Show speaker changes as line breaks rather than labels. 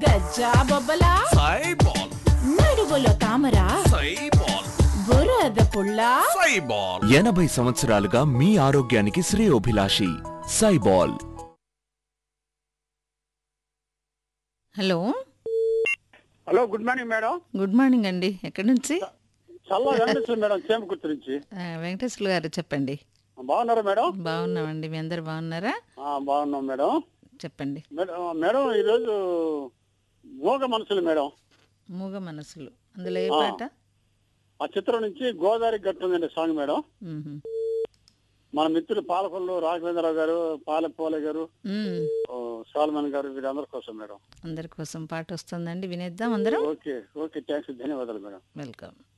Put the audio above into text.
గజ్జా బొబ్బలా
సైబాల్
నడువులో తామర
సైబాల్
బురద పుల్ల
సైబాల్
ఎనభై సంవత్సరాలుగా మీ ఆరోగ్యానికి శ్రేయోభిలాషి సైబాల్
hello
hello good morning madam
good morning అండి ఎక్కడి నుంచి
చల్ల వెంకటేశ్వర మేడం చేమకుర్తి నుంచి
ఆ, వెంకటేశ్వర గారు చెప్పండి
బాగున్నారా మేడం
బాగున్నామండి మీ అందరు బాగున్నారా
ఆ, బాగున్నాం మేడం
చెప్పండి
మేడం మేడం ఈరోజు మోగ మనసులు మేడం
మూగ మనసులు అందులో ఏ
ఆ.
పాట
ఆ చిత్రం నుంచి గోదావరి గట్టు ఉందండి సాంగ్ మేడం
మ్మ్.
మన మిత్రులు పాలకొల్లు రాఘవేంద్రరావు గారు పాలపోలే గారు
మ్మ్.
ఓ, సాల్మన్ గారు వీరందరి కోసం మేడం
అందరి కోసం పాట వస్తుందండి వినేద్దాం అందరం
ఓకే ఓకే థ్యాంక్స్ ధన్యవాదాలు మేడం
వెల్కమ్